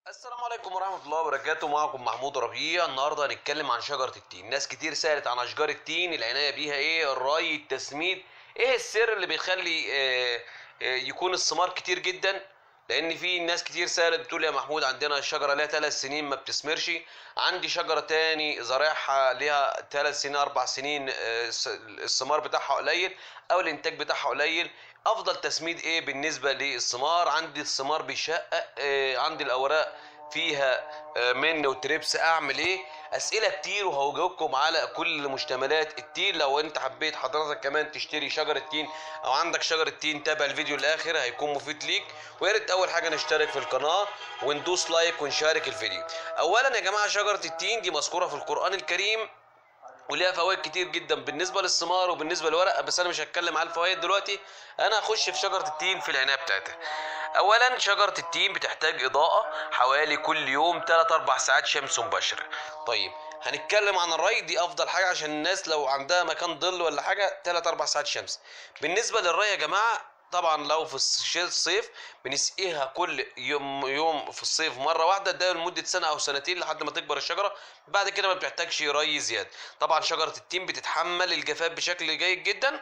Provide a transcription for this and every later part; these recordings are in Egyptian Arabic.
السلام عليكم ورحمة الله وبركاته معكم محمود ربيع النهاردة هنتكلم عن شجرة التين ناس كتير سألت عن أشجار التين العناية بيها إيه الري التسميد إيه السر اللي بيخلي آه، آه، يكون الثمار كتير جدا لأن في ناس كتير سألت بتقول يا محمود عندنا شجرة ليها ثلاث سنين ما بتثمرش عندي شجرة تاني زراعها ليها ثلاث سنين أربع سنين آه، الس- الثمار بتاعها قليل أو الإنتاج بتاعها قليل افضل تسميد ايه بالنسبه للثمار عندي الثمار بيشقق آه، عندي الاوراق فيها آه، من وتريبس اعمل ايه اسئله كتير وهجاوبكم على كل مشتملات التين لو انت حبيت حضرتك كمان تشتري شجره تين او عندك شجره تين تابع الفيديو الاخر هيكون مفيد ليك ويا ريت اول حاجه نشترك في القناه وندوس لايك ونشارك الفيديو اولا يا جماعه شجره التين دي مذكوره في القران الكريم وليها فوائد كتير جدا بالنسبه للثمار وبالنسبه للورق بس انا مش هتكلم على الفوائد دلوقتي انا هخش في شجره التين في العنايه بتاعتها اولا شجره التين بتحتاج اضاءه حوالي كل يوم 3 4 ساعات شمس مباشره طيب هنتكلم عن الري دي افضل حاجه عشان الناس لو عندها مكان ظل ولا حاجه 3 4 ساعات شمس بالنسبه للري يا جماعه طبعا لو في الش- الصيف بنسقيها كل يوم يوم في الصيف مره واحده ده لمده سنه او سنتين لحد ما تكبر الشجره بعد كده ما بتحتاجش ري زياده طبعا شجره التين بتتحمل الجفاف بشكل جيد جدا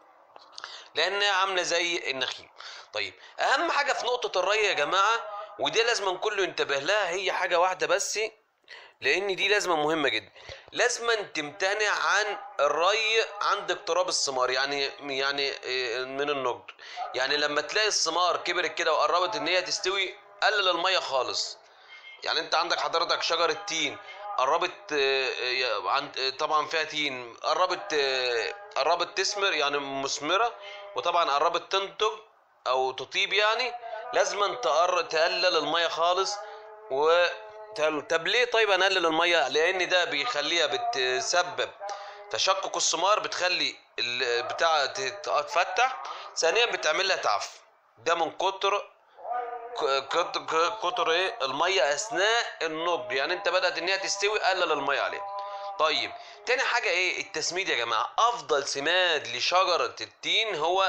لانها عامله زي النخيل طيب اهم حاجه في نقطه الري يا جماعه ودي لازم كله ينتبه لها هي حاجه واحده بس لان دي لازمه مهمه جدا لازم تمتنع عن الري عند اقتراب الثمار يعني يعني إيه، من النضج يعني لما تلاقي الثمار كبرت كده وقربت ان هي تستوي قلل الميه خالص يعني انت عندك حضرتك شجره تين قربت آه، آه، عند آه، طبعا فيها تين قربت آه، قربت تثمر يعني مثمره وطبعا قربت تنتج او تطيب يعني لازم تقر تقلل الميه خالص و تقل- طب ليه طيب هنقلل الميه لان ده بيخليها بتسبب تشقق الثمار بتخلي البتاع تتفتح ثانيا بتعمل لها تعف ده من كتر ك- كت- ك- كتر ايه الميه اثناء النضج يعني انت بدات ان هي تستوي قلل الميه عليها طيب تاني حاجه ايه التسميد يا جماعه افضل سماد لشجره التين هو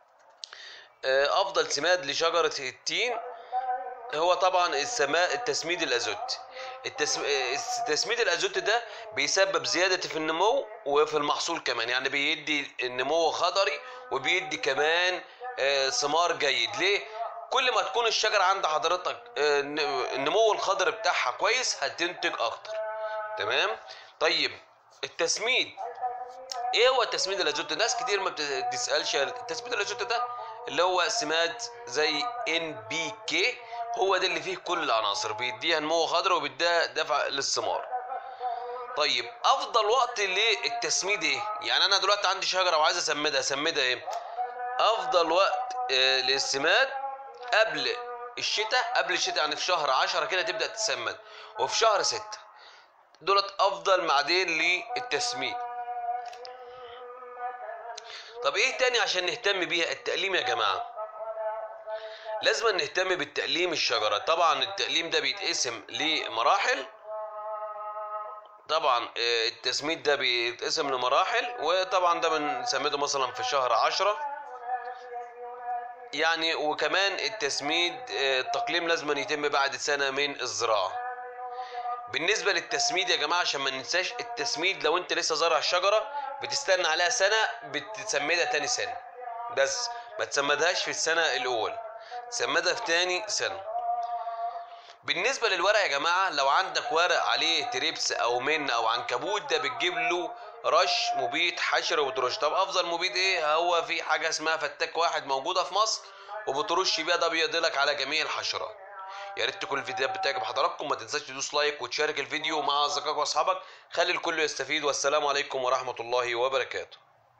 آه، افضل سماد لشجره التين هو طبعا السماء التسميد الازوت التسم... آه، تسميد الازوت ده بيسبب زياده في النمو وفي المحصول كمان يعني بيدي النمو خضري وبيدي كمان آه، ثمار جيد ليه كل ما تكون الشجره عند حضرتك آه، الن- النمو الخضري بتاعها كويس هتنتج اكتر تمام طيب التسميد ايه هو التسميد الازوت ناس كتير ما بتسالش التسميد الازوت ده اللي هو سماد زي ان بي كي هو ده اللي فيه كل العناصر بيديها نمو خضر وبيديها دفع للثمار طيب افضل وقت للتسميد ايه يعني انا دلوقتي عندي شجره وعايز اسمدها اسمدها ايه افضل وقت آه، للسماد قبل الشتاء قبل الشتاء يعني في شهر عشرة كده تبدا تسمد وفي شهر ستة دولت افضل معدين للتسميد طب ايه تاني عشان نهتم بيها التقليم يا جماعه لازم نهتم بالتقليم الشجره طبعا التقليم ده بيتقسم لمراحل طبعا آه، التسميد ده بيتقسم لمراحل وطبعا ده بنسمده مثلا في شهر عشرة يعني وكمان التسميد آه، التقليم لازم يتم بعد سنة من الزراعة بالنسبة للتسميد يا جماعة عشان ما ننساش التسميد لو انت لسه زارع الشجرة بتستنى عليها سنة بتسمدها تاني سنة بس ما تسمدهاش في السنة الأول تسمدها في تاني سنة بالنسبة للورق يا جماعة لو عندك ورق عليه تريبس أو من أو عنكبوت ده بتجيب له رش مبيد حشر وترش طب أفضل مبيد إيه هو في حاجة اسمها فتاك واحد موجودة في مصر وبترش بيها ده بيقضي على جميع الحشرات يا ريت تكون الفيديوهات بتعجب حضراتكم ما تنساش تدوس لايك وتشارك الفيديو مع اصدقائك واصحابك خلي الكل يستفيد والسلام عليكم ورحمة الله وبركاته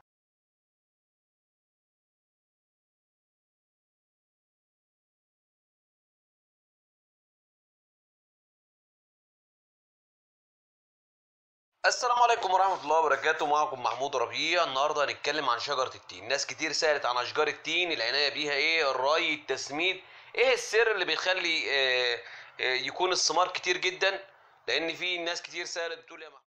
السلام عليكم ورحمة الله وبركاته معكم محمود ربيع النهاردة هنتكلم عن شجرة التين ناس كتير سألت عن أشجار التين العناية بيها إيه الري التسميد إيه السر اللي بيخلي آه، آه، يكون الثمار كتير جدا لأن في ناس كتير سألت بتقول يا محمود